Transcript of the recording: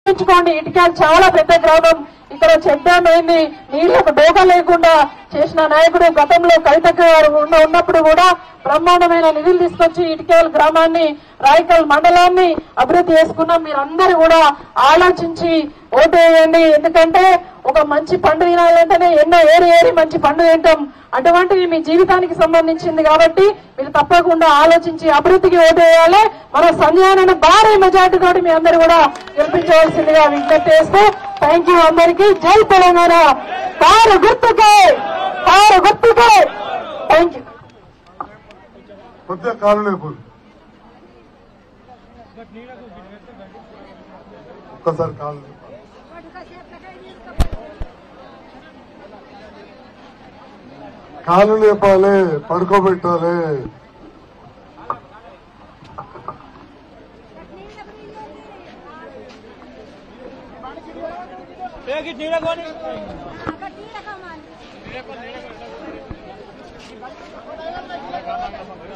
గుర్తుంచుకోండి ఇటుకాలు చాలా పెద్ద గ్రామం ఇక్కడ చెక్ డ్యామ్ అయింది నీళ్లకు డోకా లేకుండా చేసిన నాయకుడు గతంలో కవితక్క గారు ఉన్న- ఉన్నప్పుడు కూడా బ్రహ్మాండమైన నిధులు తీసుకొచ్చి ఇటుకేల్ గ్రామాన్ని రాయకల్ మండలాన్ని అభివృద్ధి చేసుకున్నాం మీరందరూ కూడా ఆలోచించి ఓటు వేయండి ఎందుకంటే ఒక మంచి పండు తినాలంటేనే ఎన్నో ఏరి ఏరి మంచి పండు తింటాం అటువంటిది మీ జీవితానికి సంబంధించింది కాబట్టి మీరు తప్పకుండా ఆలోచించి అభివృద్ధికి ఓటు వేయాలి మన సంజయాన్ని భారీ మెజార్టీ తోటి మీ అందరూ కూడా గెలిపించవలసిందిగా విజ్ఞప్తి చేస్తూ థ్యాంక్ యూ అందరికీ జై తెలంగాణ కారు గుర్తుకే కారు గుర్తుకే థ్యాంక్ యూ కొద్దిగా కాలు లేపు ఒక్కసారి కాలు లేపు. కాలు లేపాలి పడుకోబెట్టాలి నీడ కమాలి